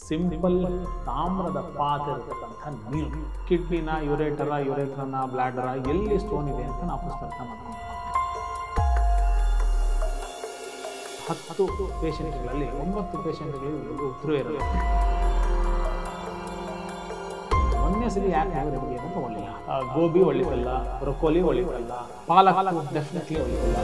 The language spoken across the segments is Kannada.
ಸಿಂಪಲ್ ತಾಮ್ರದ ಪಾತ್ರೆ ಇರತಕ್ಕಂಥ ನೀರು ಕಿಡ್ನಿನ ಯುರೇಟರ ಯುರೇಟ್ರನ ಬ್ಲಾಡರ ಎಲ್ಲಿ ಸ್ಟೋನ್ ಇದೆ ಅಂತ ನಾವು ಫಸ್ಟ್ ಅರ್ಥ ಮಾಡ್ಕೊಂಡು ಹತ್ತು ಪೇಷಂಟ್ಗಳಲ್ಲಿ ಒಂಬತ್ತು ಪೇಷಂಟ್ಗಳಿಗೆ ಉತ್ತರ ಇರಲ್ಲ ಮೊನ್ನೆ ಸರಿ ಯಾಕೆ ಯಾವ ರೆಮಿಡಿ ಅಂತ ತಗೊಳ್ಳಿಲ್ಲ ಆ, ಗೋಬಿ ಒಳ್ಳಿತಲ್ಲ ಬ್ರೊಕೋಲಿ ಒಳ್ಳಿತಲ್ಲ ಪಾಲಕ್ ಡೆಫಿನೆಟ್ಲಿ ಒಳ್ಳಿತಲ್ಲ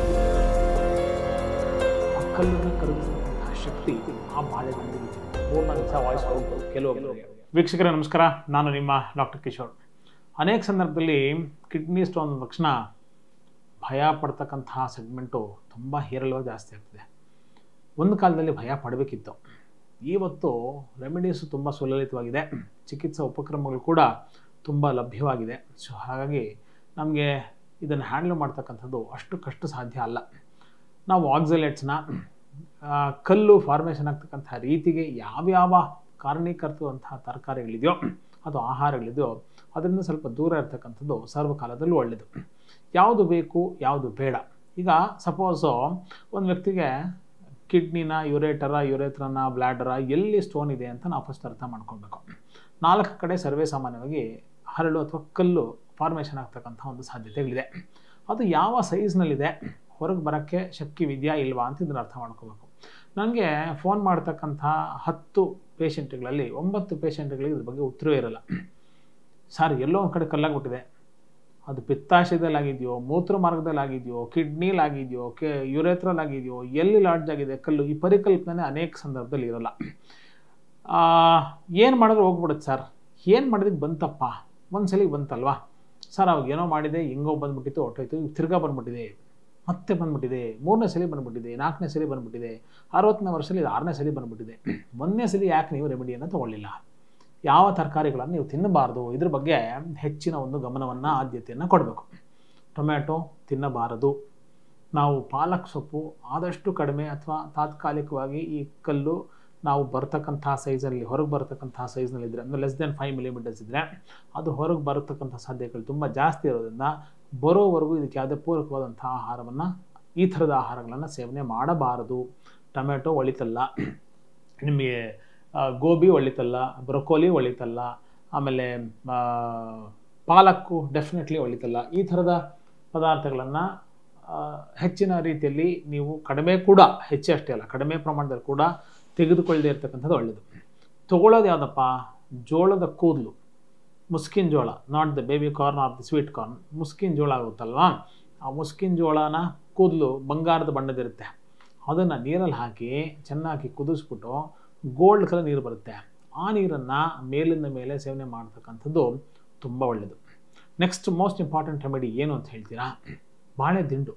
ಆ ಕಲ್ಲನ್ನು ಕರಗಿಸುವಂತಹ ಶಕ್ತಿ ಆ ಬಾಳೆಹಣ್ಣಿಗೆ ಪೂರ್ಣ ದಿವಸ ವಾಯ್ಸ್ ಹೋಗ್ಬೋದು ಕೆಲವೊಬ್ಬರಿಗೆ ವೀಕ್ಷಕರೇ ನಮಸ್ಕಾರ ನಾನು ನಿಮ್ಮ ಡಾಕ್ಟರ್ ಕಿಶೋರ್ ಅನೇಕ ಸಂದರ್ಭದಲ್ಲಿ ಕಿಡ್ನಿ ಸ್ಟೋನ್ ತಕ್ಷಣ ಭಯ ಪಡ್ತಕ್ಕಂತಹ ಸೆಗ್ಮೆಂಟು ತುಂಬ ಹೇರಳವಾಗಿ ಜಾಸ್ತಿ ಆಗ್ತಿದೆ ಒಂದು ಕಾಲದಲ್ಲಿ ಭಯ ಪಡಬೇಕಿತ್ತು ಇವತ್ತು ರೆಮಿಡೀಸು ತುಂಬ ಸುಲಲಿತವಾಗಿದೆ ಚಿಕಿತ್ಸಾ ಉಪಕ್ರಮಗಳು ಕೂಡ ತುಂಬ ಲಭ್ಯವಾಗಿದೆ ಸೊ ಹಾಗಾಗಿ ನಮಗೆ ಇದನ್ನು ಹ್ಯಾಂಡ್ಲ್ ಮಾಡ್ತಕ್ಕಂಥದ್ದು ಅಷ್ಟು ಕಷ್ಟ ಸಾಧ್ಯ ಅಲ್ಲ ನಾವು ಆಕ್ಸಲೇಟ್ಸ್ನ ಕಲ್ಲು ಫಾರ್ಮೇಷನ್ ಆಗ್ತಕ್ಕಂಥ ರೀತಿಗೆ ಯಾವ್ಯಾವ ಕಾರಣೀಕರ್ತವಂತಹ ತರಕಾರಿಗಳಿದೆಯೋ ಅದು ಆಹಾರಗಳಿದೆಯೋ ಅದರಿಂದ ಸ್ವಲ್ಪ ದೂರ ಇರ್ತಕ್ಕಂಥದ್ದು ಸರ್ವಕಾಲದಲ್ಲೂ ಒಳ್ಳೆಯದು ಯಾವುದು ಬೇಕು ಯಾವುದು ಬೇಡ ಈಗ ಸಪೋಸು ಒಂದು ವ್ಯಕ್ತಿಗೆ ಕಿಡ್ನಿನ ಯುರೇಟರ ಯುರೇತ್ರನ ಬ್ಲ್ಯಾಡರ ಎಲ್ಲಿ ಸ್ಟೋನ್ ಇದೆ ಅಂತ ನಾವು ಫಸ್ಟ್ ಅರ್ಥ ಮಾಡ್ಕೊಳ್ಬೇಕು ನಾಲ್ಕು ಕಡೆ ಸರ್ವೇ ಸಾಮಾನ್ಯವಾಗಿ ಹರಳು ಅಥವಾ ಕಲ್ಲು ಫಾರ್ಮೇಷನ್ ಆಗ್ತಕ್ಕಂಥ ಒಂದು ಸಾಧ್ಯತೆಗಳಿದೆ ಅದು ಯಾವ ಸೈಜ್ನಲ್ಲಿದೆ ಹೊರಗೆ ಬರೋಕ್ಕೆ ಶಕ್ತಿವಿದೆಯಾ ಇಲ್ವಾ ಅಂತ ಇದನ್ನು ಅರ್ಥ ಮಾಡ್ಕೋಬೇಕು ನನಗೆ ಫೋನ್ ಮಾಡ್ತಕ್ಕಂಥ ಹತ್ತು ಪೇಷಂಟ್ಗಳಲ್ಲಿ ಒಂಬತ್ತು ಪೇಷಂಟ್ಗಳಿಗೆ ಇದ್ರ ಬಗ್ಗೆ ಉತ್ತರ ಇರಲ್ಲ ಸರ್ ಎಲ್ಲೋ ಒಂದು ಕಡೆ ಕಲ್ಲಾಗ್ಬಿಟ್ಟಿದೆ ಅದು ಪಿತ್ತಾಶಯದಲ್ಲಾಗಿದೆಯೋ ಮೂತ್ರ ಮಾರ್ಗದಲ್ಲಾಗಿದೆಯೋ ಕಿಡ್ನಿಲಾಗಿದೆಯೋ ಕೆ ಯುರೇತ್ರಲಾಗಿದೆಯೋ ಎಲ್ಲಿ ಲಾಡ್ಜ್ ಆಗಿದೆ ಕಲ್ಲು ಈ ಪರಿಕಲ್ಪನೆ ಅನೇಕ ಸಂದರ್ಭದಲ್ಲಿ ಇರಲ್ಲ ಏನು ಮಾಡಿದ್ರೆ ಹೋಗ್ಬಿಡುತ್ತೆ ಸರ್ ಏನು ಮಾಡಿದ್ರೆ ಬಂತಪ್ಪ ಒಂದು ಸಲ ಬಂತಲ್ವಾ ಸರ್ ಅವಾಗ ಏನೋ ಮಾಡಿದೆ ಹಿಂಗೋ ಬಂದ್ಬಿಟ್ಟಿತ್ತು ಹೊಟ್ಟೋಯ್ತು ಈಗ ತಿರ್ಗಾ ಬಂದ್ಬಿಟ್ಟಿದೆ ಮತ್ತೆ ಬಂದ್ಬಿಟ್ಟಿದೆ ಮೂರನೇ ಸಲ ಬಂದ್ಬಿಟ್ಟಿದೆ ನಾಲ್ಕನೇ ಸಲ ಬಂದ್ಬಿಟ್ಟಿದೆ ಅರವತ್ತನೇ ವರ್ಷದಲ್ಲಿ ಇದು ಆರನೇ ಸಲ ಬಂದ್ಬಿಟ್ಟಿದೆ ಒಂದನೇ ಸಲ ಯಾಕೆ ನೀವು ರೆಮಿಡಿಯನ್ನು ತಗೊಳ್ಳಿಲ್ಲ ಯಾವ ತರಕಾರಿಗಳನ್ನು ನೀವು ತಿನ್ನಬಾರ್ದು ಇದ್ರ ಬಗ್ಗೆ ಹೆಚ್ಚಿನ ಒಂದು ಗಮನವನ್ನು ಆದ್ಯತೆಯನ್ನು ಕೊಡಬೇಕು ಟೊಮ್ಯಾಟೊ ತಿನ್ನಬಾರದು ನಾವು ಪಾಲಕ್ ಸೊಪ್ಪು ಆದಷ್ಟು ಕಡಿಮೆ ಅಥವಾ ತಾತ್ಕಾಲಿಕವಾಗಿ ಈ ಕಲ್ಲು ನಾವು ಬರ್ತಕ್ಕಂಥ ಸೈಜಲ್ಲಿ ಹೊರಗೆ ಬರ್ತಕ್ಕಂಥ ಸೈಜ್ನಲ್ಲಿ ಇದ್ದರೆ ಅಂದರೆ ಲೆಸ್ ದೆನ್ ಫೈವ್ ಮಿಲಿಮೀಟರ್ಸ್ ಇದ್ದರೆ ಅದು ಹೊರಗೆ ಬರತಕ್ಕಂಥ ಸಾಧ್ಯತೆಗಳು ತುಂಬ ಜಾಸ್ತಿ ಇರೋದ್ರಿಂದ ಬರೋವರೆಗೂ ಇದಕ್ಕೆ ಯಾವುದೇ ಪೂರಕವಾದಂಥ ಆಹಾರವನ್ನು ಈ ಥರದ ಆಹಾರಗಳನ್ನು ಸೇವನೆ ಮಾಡಬಾರದು ಟೊಮೆಟೊ ಒಳಿತಲ್ಲ ನಿಮಗೆ ಆ, ಗೋಬಿ ಒಳಿತಲ್ಲ ಬ್ರೊಕೋಲಿ ಒಳಿತಲ್ಲ ಆಮೇಲೆ ಆ, ಪಾಲಕ್ಕು ಡೆಫಿನೆಟ್ಲಿ ಒಳಿತಲ್ಲ ಈ ಥರದ ಪದಾರ್ಥಗಳನ್ನು ಹೆಚ್ಚಿನ ರೀತಿಯಲ್ಲಿ ನೀವು ಕಡಿಮೆ ಕೂಡ ಹೆಚ್ಚು ಅಷ್ಟೇ ಅಲ್ಲ ಕಡಿಮೆ ಪ್ರಮಾಣದಲ್ಲಿ ಕೂಡ ತೆಗೆದುಕೊಳ್ಳದೆ ಇರತಕ್ಕಂಥದ್ದು ಒಳ್ಳೆಯದು ತಗೊಳ್ಳೋದು ಯಾವುದಪ್ಪ ಜೋಳದ ಕೂದಲು ಮುಸ್ಕಿನ ಜೋಳ not the baby corn or the sweet corn ಮುಸ್ಕಿನ ಜೋಳ ಆಗುತ್ತಲ್ವಾ ಆ ಮುಸ್ಕಿನ ಜೋಳನ ಕೂದಲು ಬಂಗಾರದ ಬಣ್ಣದಿರುತ್ತೆ ಅದನ್ನು ನೀರಲ್ಲಿ ಹಾಕಿ ಚೆನ್ನಾಗಿ ಕುದಿಸ್ಬಿಟ್ಟು ಗೋಲ್ಡ್ ಕಲರ್ ನೀರು ಬರುತ್ತೆ ಆ ನೀರನ್ನು ಮೇಲಿಂದ ಮೇಲೆ ಸೇವನೆ ಮಾಡ್ತಕ್ಕಂಥದ್ದು ತುಂಬ ಒಳ್ಳೆಯದು ನೆಕ್ಸ್ಟ್ ಮೋಸ್ಟ್ ಇಂಪಾರ್ಟೆಂಟ್ ರೆಮಿಡಿ ಏನು ಅಂತ ಹೇಳ್ತೀರಾ ಬಾಳೆ ದಿಂಡು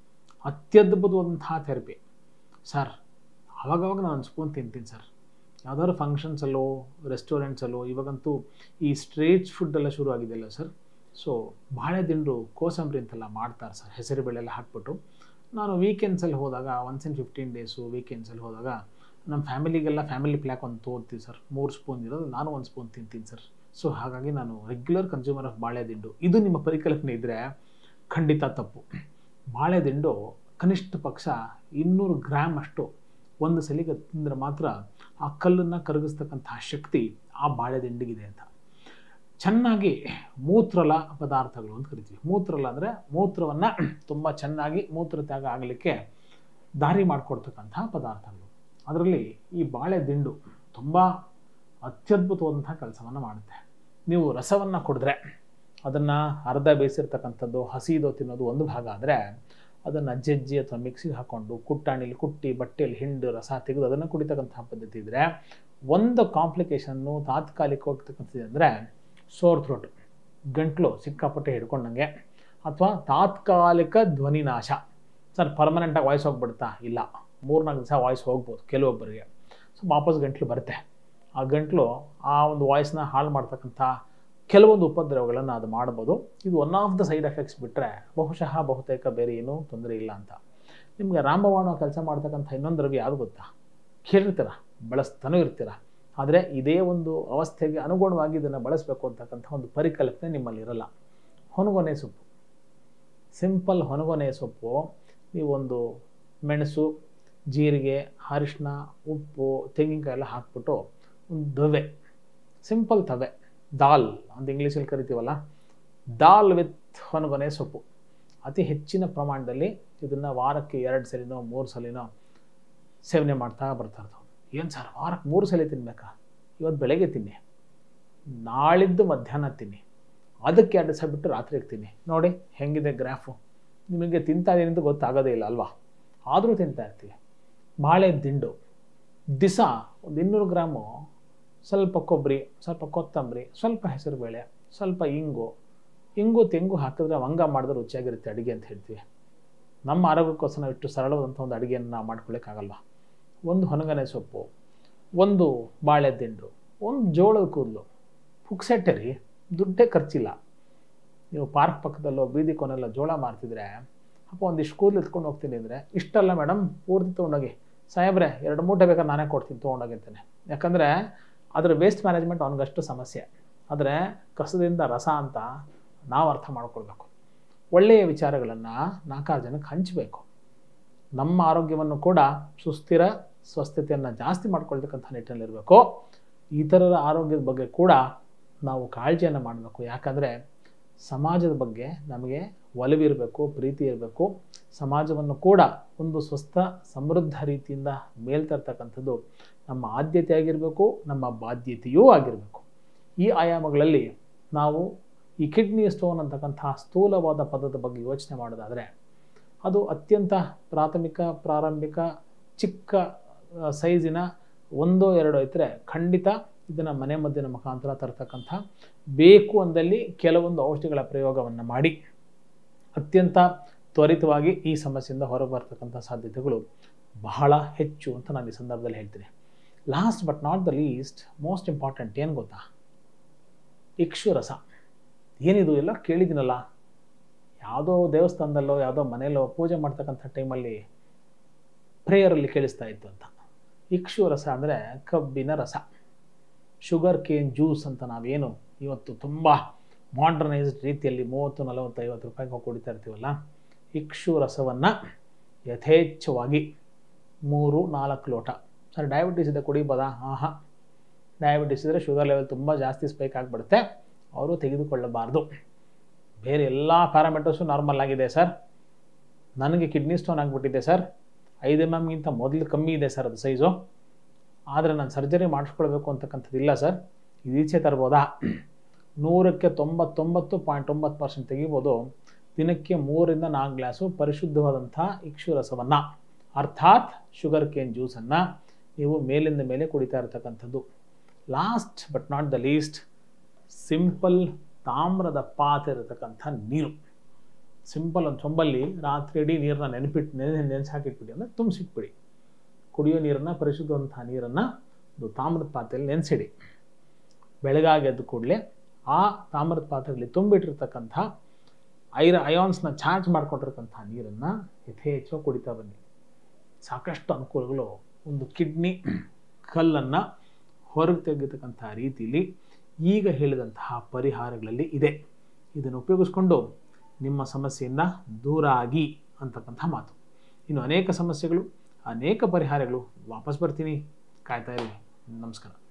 ಅತ್ಯದ್ಭುತವಾದಂತಹ ಥೆರಪಿ ಸರ್ ಆವಾಗವಾಗ ನಾನು ಒಂದು ಸ್ಪೂನ್ ತಿಂತೀನಿ ಸರ್ ಯಾವ್ದಾದ್ರು ಫಂಕ್ಷನ್ಸಲ್ಲೋ ರೆಸ್ಟೋರೆಂಟ್ಸಲ್ಲೋ ಇವಾಗಂತೂ ಈ ಸ್ಟ್ರೀಟ್ ಫುಡ್ ಎಲ್ಲ ಶುರು ಆಗಿದೆಯಲ್ಲ ಸರ್ ಸೊ ಬಾಳೆ ದಿಂಡು ಕೋಸಂಬರಿ ಅಂತೆಲ್ಲ ಮಾಡ್ತಾರೆ ಸರ್ ಹೆಸರು ಬೇಳೆ ಎಲ್ಲ ಹಾಕ್ಬಿಟ್ಟು ನಾನು ವೀಕೆಂಡ್ಸಲ್ಲಿ ಹೋದಾಗ ಒನ್ಸ್ ಇನ್ ಫಿಫ್ಟೀನ್ ಡೇಸು ವೀಕೆಂಡ್ಸಲ್ಲಿ ಹೋದಾಗ ನಮ್ಮ ಫ್ಯಾಮಿಲಿಗೆಲ್ಲ ಫ್ಯಾಮಿಲಿ ಪ್ಲ್ಯಾಕ್ ಒಂದು ತೋರ್ತೀವಿ ಸರ್ ಮೂರು ಸ್ಪೂನ್ ಇರೋದು ನಾನು ಒಂದು ಸ್ಪೂನ್ ತಿಂತೀನಿ ಸರ್ ಸೊ ಹಾಗಾಗಿ ನಾನು ರೆಗ್ಯುಲರ್ ಕನ್ಸ್ಯೂಮರ್ ಆಫ್ ಬಾಳೆ ದಿಂಡು ಇದು ನಿಮ್ಮ ಪರಿಕಲ್ಪನೆ ಇದ್ದರೆ ಖಂಡಿತ ತಪ್ಪು ಬಾಳೆ ದಿಂಡು ಕನಿಷ್ಠ ಪಕ್ಷ ಇನ್ನೂರು ಗ್ರಾಮ್ ಅಷ್ಟು ಒಂದು ಸಲಿಗೆ ತಿಂದರೆ ಮಾತ್ರ ಆ ಕಲ್ಲನ್ನು ಕರಗಿಸ್ತಕ್ಕಂತಹ ಶಕ್ತಿ ಆ ಬಾಳೆ ದಿಂಡಿಗಿದೆ ಅಂತ ಚೆನ್ನಾಗಿ ಮೂತ್ರಲ ಪದಾರ್ಥಗಳು ಅಂತ ಕರಿತೀವಿ ಮೂತ್ರಲ ಅಂದರೆ ಮೂತ್ರವನ್ನು ತುಂಬ ಚೆನ್ನಾಗಿ ಮೂತ್ರ ತ್ಯಾಗ ಆಗಲಿಕ್ಕೆ ದಾರಿ ಮಾಡಿಕೊಡ್ತಕ್ಕಂತಹ ಪದಾರ್ಥಗಳು ಅದರಲ್ಲಿ ಈ ಬಾಳೆ ದಿಂಡು ತುಂಬ ಅತ್ಯದ್ಭುತವಾದಂಥ ಕೆಲಸವನ್ನು ಮಾಡುತ್ತೆ ನೀವು ರಸವನ್ನು ಕುಡಿದ್ರೆ ಅದನ್ನು ಅರ್ಧ ಬೇಯಿಸಿರ್ತಕ್ಕಂಥದ್ದು ಹಸಿದು ತಿನ್ನೋದು ಒಂದು ಭಾಗ ಆದರೆ ಅದನ್ನು ಜಜ್ಜಿ ಅಥವಾ ಮಿಕ್ಸಿಗೆ ಹಾಕ್ಕೊಂಡು ಕುಟ್ಟಾಣಿಲಿ ಕುಟ್ಟಿ ಬಟ್ಟೆಯಲ್ಲಿ ಹಿಂಡು ರಸ ತೆಗೆದು ಅದನ್ನು ಕುಡಿತಕ್ಕಂಥ ಪದ್ಧತಿ ಇದ್ದರೆ ಒಂದು ಕಾಂಪ್ಲಿಕೇಶನ್ನು ತಾತ್ಕಾಲಿಕವಾಗ್ತಕ್ಕಂಥದ್ದು ಅಂದರೆ ಸೋರ್ ಥ್ರೋಟ್ ಗಂಟ್ಲು ಸಿಕ್ಕಾಪಟ್ಟೆ ಹಿಡ್ಕೊಂಡಂಗೆ ಅಥವಾ ತಾತ್ಕಾಲಿಕ ಧ್ವನಿನಾಶ ಸರ್ ಪರ್ಮನೆಂಟಾಗಿ ವಾಯ್ಸ್ ಹೋಗ್ಬಿಡುತ್ತಾ ಇಲ್ಲ ಮೂರ್ನಾಲ್ಕು ದಿವಸ ವಾಯ್ಸ್ ಹೋಗ್ಬೋದು ಕೆಲವೊಬ್ಬರಿಗೆ ಸೊ ವಾಪಸ್ ಗಂಟ್ಲು ಬರುತ್ತೆ ಆ ಗಂಟ್ಲು ಆ ಒಂದು ವಾಯ್ಸ್ನ ಹಾಳು ಮಾಡ್ತಕ್ಕಂಥ ಕೆಲವೊಂದು ಉಪದ್ರವಗಳನ್ನು ಅದು ಮಾಡ್ಬೋದು ಇದು one of the side effects ಬಿಟ್ಟರೆ ಬಹುಶಃ ಬಹುತೇಕ ಬೇರೆ ಏನೂ ತೊಂದರೆ ಇಲ್ಲ ಅಂತ ನಿಮಗೆ ರಾಮಬಾಣ ಕೆಲಸ ಮಾಡ್ತಕ್ಕಂಥ ಇನ್ನೊಂದು ದ್ರವ್ಯ ಯಾವುದು ಗೊತ್ತಾ ಕೇಳಿರ್ತೀರ ಬಳಸ್ತಾನೂ ಇರ್ತೀರ ಆದರೆ ಇದೇ ಒಂದು ಅವಸ್ಥೆಗೆ ಅನುಗುಣವಾಗಿ ಇದನ್ನು ಬಳಸಬೇಕು ಅಂತಕ್ಕಂಥ ಒಂದು ಪರಿಕಲ್ಪನೆ ನಿಮ್ಮಲ್ಲಿ ಇರಲ್ಲ ಹೊನಗೊನೆ ಸೊಪ್ಪು ಸಿಂಪಲ್ ಹೊನಗೊನೆ ಸೊಪ್ಪು ನೀವೊಂದು ಮೆಣಸು ಜೀರಿಗೆ ಅರಿಶಿನ ಉಪ್ಪು ತೆಂಗಿನಕಾಯಿ ಎಲ್ಲ ಹಾಕ್ಬಿಟ್ಟು ಒಂದು ದವೆ ಸಿಂಪಲ್ ತವೆ ದಾಲ್ ಅಂತ ಇಂಗ್ಲೀಷಲ್ಲಿ ಕರಿತೀವಲ್ಲ ದಾಲ್ ವಿತ್ ಹೊನಗೊನೆ ಸೊಪ್ಪು ಅತಿ ಹೆಚ್ಚಿನ ಪ್ರಮಾಣದಲ್ಲಿ ಇದನ್ನು ವಾರಕ್ಕೆ ಎರಡು ಸಲಿನೋ ಮೂರು ಸಲಿನೋ ಸೇವನೆ ಮಾಡ್ತಾ ಬರ್ತಾ ಇರ್ತಾವೆ ಏನು ಸರ್ ವಾರಕ್ಕೆ ಮೂರು ಸಲ ತಿನ್ನಬೇಕಾ ಇವತ್ತು ಬೆಳಗ್ಗೆ ತಿನ್ನಿ ನಾಳಿದ್ದು ಮಧ್ಯಾಹ್ನ ತಿನ್ನಿ ಅದಕ್ಕೆ ಎರಡು ದಿವಸ ಬಿಟ್ಟು ರಾತ್ರಿಗೆ ತಿನ್ನಿ ನೋಡಿ ಹೆಂಗಿದೆ ಗ್ರಾಫು ನಿಮಗೆ ತಿಂತಾ ಇದೀನಿ ಅಂತ ಗೊತ್ತಾಗೋದೇ ಇಲ್ಲ ಅಲ್ವಾ ಆದರೂ ತಿಂತಾ ಇರ್ತೀವಿ ಬಾಳೆ ದಿಂಡು ದಿಸ ಒಂದು ಇನ್ನೂರು ಗ್ರಾಮು ಸ್ವಲ್ಪ ಕೊಬ್ಬರಿ ಸ್ವಲ್ಪ ಕೊತ್ತಂಬರಿ ಸ್ವಲ್ಪ ಹೆಸರುಬೇಳೆ ಸ್ವಲ್ಪ ಇಂಗು ಇಂಗು ತೆಂಗು ಹಾಕಿದ್ರೆ ವಂಗ ಮಾಡಿದ್ರೆ ರುಚಿಯಾಗಿರುತ್ತೆ ಅಡುಗೆ ಅಂತ ಹೇಳ್ತೀವಿ ನಮ್ಮ ಆರೋಗ್ಯಕ್ಕೋಸ್ಕರ ನಾವು ಇಷ್ಟು ಸರಳವಾದಂಥ ಒಂದು ಅಡುಗೆಯನ್ನು ನಾವು ಮಾಡ್ಕೊಳ್ಳೋಕ್ಕಾಗಲ್ವ ಒಂದು ಹೊನಗನೆ ಸೊಪ್ಪು ಒಂದು ಬಾಳೆ ದಿಂಡು ಒಂದು ಜೋಳದ ಕೂದಲು ಪುಕ್ಸೆಟ್ಟೆ ರೀ ದುಡ್ಡೇ ಖರ್ಚಿಲ್ಲ ನೀವು ಪಾರ್ಕ್ ಪಕ್ಕದಲ್ಲೋ ಬೀದಿ ಕೊನೆಲ್ಲ ಜೋಳ ಮಾರ್ತಿದ್ರೆ ಅಪ್ಪ ಒಂದಿಷ್ಟು ಕೂದಲು ಎತ್ಕೊಂಡು ಹೋಗ್ತೀನಿ ಅಂದರೆ ಇಷ್ಟಲ್ಲ ಮೇಡಮ್ ಪೂರ್ತಿ ತೊಗೊಂಡೋಗಿ ಸಾಹೇಬ್ರೆ ಎರಡು ಮೂಟೆ ಬೇಕಾದ್ರೆ ನಾನೇ ಕೊಡ್ತೀನಿ ತೊಗೊಂಡೋಗಿ ಅಂತಾನೆ ಯಾಕಂದರೆ ಅದರ ವೇಸ್ಟ್ ಮ್ಯಾನೇಜ್ಮೆಂಟ್ ಅವನಿಗಷ್ಟು ಸಮಸ್ಯೆ ಆದರೆ ಕಸದಿಂದ ರಸ ಅಂತ ನಾವು ಅರ್ಥ ಮಾಡ್ಕೊಳ್ಬೇಕು ಒಳ್ಳೆಯ ವಿಚಾರಗಳನ್ನು ನಾಲ್ಕಾರು ಜನಕ್ಕೆ ಹಂಚಬೇಕು ನಮ್ಮ ಆರೋಗ್ಯವನ್ನು ಕೂಡ ಸುಸ್ಥಿರ ಸ್ವಸ್ಥತೆಯನ್ನು ಜಾಸ್ತಿ ಮಾಡ್ಕೊಳ್ತಕ್ಕಂಥ ನಿಟ್ಟಿನಲ್ಲಿರಬೇಕು ಇತರರ ಆರೋಗ್ಯದ ಬಗ್ಗೆ ಕೂಡ ನಾವು ಕಾಳಜಿಯನ್ನು ಮಾಡಬೇಕು ಯಾಕಂದರೆ ಸಮಾಜದ ಬಗ್ಗೆ ನಮಗೆ ಒಲವಿರಬೇಕು ಪ್ರೀತಿ ಇರಬೇಕು ಸಮಾಜವನ್ನು ಕೂಡ ಒಂದು ಸ್ವಸ್ಥ ಸಮೃದ್ಧ ರೀತಿಯಿಂದ ಮೇಲ್ತರ್ತಕ್ಕಂಥದ್ದು ನಮ್ಮ ಆದ್ಯತೆ ಆಗಿರಬೇಕು ನಮ್ಮ ಬಾಧ್ಯತೆಯೂ ಆಗಿರಬೇಕು ಈ ಆಯಾಮಗಳಲ್ಲಿ ನಾವು ಈ ಕಿಡ್ನಿ ಸ್ಟೋನ್ ಅಂತಕ್ಕಂಥ ಸ್ಥೂಲವಾದ ಪದದ ಬಗ್ಗೆ ಯೋಚನೆ ಮಾಡೋದಾದರೆ ಅದು ಅತ್ಯಂತ ಪ್ರಾಥಮಿಕ ಪ್ರಾರಂಭಿಕ ಚಿಕ್ಕ ಆ, ಸೈಜಿನ ಒಂದೋ ಎರಡೋ ಇದ್ದರೆ ಖಂಡಿತ ಇದನ್ನು ಮನೆ ಮದ್ದಿನ ಮುಖಾಂತರ ತರತಕ್ಕಂಥ ಬೇಕು ಅಂದಲ್ಲಿ ಕೆಲವೊಂದು ಔಷಧಿಗಳ ಪ್ರಯೋಗವನ್ನು ಮಾಡಿ ಅತ್ಯಂತ ತ್ವರಿತವಾಗಿ ಈ ಸಮಸ್ಯೆಯಿಂದ ಹೊರಗೆ ಬರ್ತಕ್ಕಂಥ ಸಾಧ್ಯತೆಗಳು ಬಹಳ ಹೆಚ್ಚು ಅಂತ ನಾನು ಈ ಸಂದರ್ಭದಲ್ಲಿ ಹೇಳ್ತೀನಿ last but not the least most important ಏನು ಗೊತ್ತಾ ಇಕ್ಷು ರಸ ಏನಿದು ಎಲ್ಲ ಕೇಳಿದ್ದೀನಲ್ಲ ಯಾವುದೋ ದೇವಸ್ಥಾನದಲ್ಲೋ ಯಾವುದೋ ಮನೆಯಲ್ಲೋ ಪೂಜೆ ಮಾಡ್ತಕ್ಕಂಥ ಟೈಮಲ್ಲಿ ಪ್ರೇಯರಲ್ಲಿ ಕೇಳಿಸ್ತಾ ಇತ್ತು ಅಂತ ಇಕ್ಷು ರಸ ಅಂದರೆ ಕಬ್ಬಿನ ರಸ ಶುಗರ್ ಕೇನ್ ಜ್ಯೂಸ್ ಅಂತ ನಾವೇನು ಇವತ್ತು ತುಂಬ ಮಾಡರ್ನೈಸ್ಡ್ ರೀತಿಯಲ್ಲಿ ಮೂವತ್ತು ನಲವತ್ತು ಐವತ್ತು ರೂಪಾಯಿಗೆ ಕುಡಿತಾ ಇರ್ತೀವಲ್ಲ ಇಕ್ಷು ರಸವನ್ನು ಯಥೇಚ್ಛವಾಗಿ ಮೂರು ನಾಲ್ಕು ಲೋಟ ಸರ್ ಡಯಾಬಿಟಿಸ್ ಇದೆ ಕುಡಿಬೋದಾ ಹಾಂ ಹಾಂ ಡಯಾಬಿಟಿಸ್ ಇದ್ದರೆ ಶುಗರ್ ಲೆವೆಲ್ ತುಂಬ ಜಾಸ್ತಿ ಸ್ಪೈಕ್ ಆಗಿಬಿಡುತ್ತೆ ಅವರು ತೆಗೆದುಕೊಳ್ಳಬಾರ್ದು ಬೇರೆ ಎಲ್ಲ ಪ್ಯಾರಾಮೀಟರ್ಸು ನಾರ್ಮಲ್ ಆಗಿದೆ ಸರ್ ನನಗೆ ಕಿಡ್ನಿ ಸ್ಟೋನ್ ಆಗಿಬಿಟ್ಟಿದೆ ಸರ್ ಐದು ಎಮ್ ಎಮ್ಗಿಂತ ಮೊದಲು ಕಮ್ಮಿ ಇದೆ ಸರ್ ಅದು ಸೈಜು ಆದರೆ ನಾನು ಸರ್ಜರಿ ಮಾಡಿಸ್ಕೊಳ್ಬೇಕು ಅಂತಕ್ಕಂಥದ್ದು ಇಲ್ಲ ಸರ್ ಇದೀಚೆ ತರ್ಬೋದಾ ನೂರಕ್ಕೆ ತೊಂಬತ್ತೊಂಬತ್ತು ಪಾಯಿಂಟ್ ಒಂಬತ್ತು ಪರ್ಸೆಂಟ್ ತೆಗಿಬೋದು ದಿನಕ್ಕೆ ಮೂರರಿಂದ ನಾಲ್ಕು ಗ್ಲಾಸು ಪರಿಶುದ್ಧವಾದಂಥ ಇಕ್ಷು ರಸವನ್ನು ಅರ್ಥಾತ್ ಶುಗರ್ ಕೇನ್ ಜ್ಯೂಸನ್ನು ನೀವು ಮೇಲಿಂದ ಮೇಲೆ ಕುಡಿತಾ ಇರತಕ್ಕಂಥದ್ದು last but not the least simple ತಾಮ್ರದ ಪಾತ್ರೆ ಇರತಕ್ಕಂಥ ನೀರು ಸಿಂಪಲ್ ಒಂದು ಸೊಂಬಲ್ಲಿ ರಾತ್ರಿ ಇಡೀ ನೀರನ್ನ ನೆನಪಿಟ್ಟು ನೆನೆ ನೆನೆಸಿ ಹಾಕಿಟ್ಬಿಡಿ ಅಂದರೆ ತುಂಬಿಸಿಟ್ಬಿಡಿ ಕುಡಿಯೋ ನೀರನ್ನು ಪರಿಶುದ್ಧವಂಥ ನೀರನ್ನು ಒಂದು ತಾಮ್ರದ ಪಾತ್ರೆಯಲ್ಲಿ ನೆನೆಸಿಡಿ ಬೆಳಗಾಗಿ ಎದ್ದ ಕೂಡಲೇ ಆ ತಾಮ್ರದ ಪಾತ್ರೆಯಲ್ಲಿ ತುಂಬಿಟ್ಟಿರ್ತಕ್ಕಂಥ ಐರ ಅಯಾನ್ಸ್ನ ಚಾರ್ಜ್ ಮಾಡಿಕೊಂಡಿರ್ತಕ್ಕಂಥ ನೀರನ್ನು ಯಥೇಚ್ಛವಾಗಿ ಕುಡಿತಾ ಬನ್ನಿ ಸಾಕಷ್ಟು ಅನುಕೂಲಗಳು ಒಂದು ಕಿಡ್ನಿ ಕಲ್ಲನ್ನು ಹೊರಗೆ ತೆಗೆತಕ್ಕಂಥ ರೀತಿಯಲ್ಲಿ ಈಗ ಹೇಳಿದಂತಹ ಪರಿಹಾರಗಳಲ್ಲಿ ಇದೆ ಇದನ್ನು ಉಪಯೋಗಿಸ್ಕೊಂಡು ನಿಮ್ಮ ಸಮಸ್ಯೆಯಿಂದ ದೂರ ಆಗಿ ಅಂತಕ್ಕಂಥ ಮಾತು ಇನ್ನು ಅನೇಕ ಸಮಸ್ಯೆಗಳು ಅನೇಕ ಪರಿಹಾರಗಳು ವಾಪಸ್ ಬರ್ತೀನಿ ಕಾಯ್ತಾ ಇರಿ ನಮಸ್ಕಾರ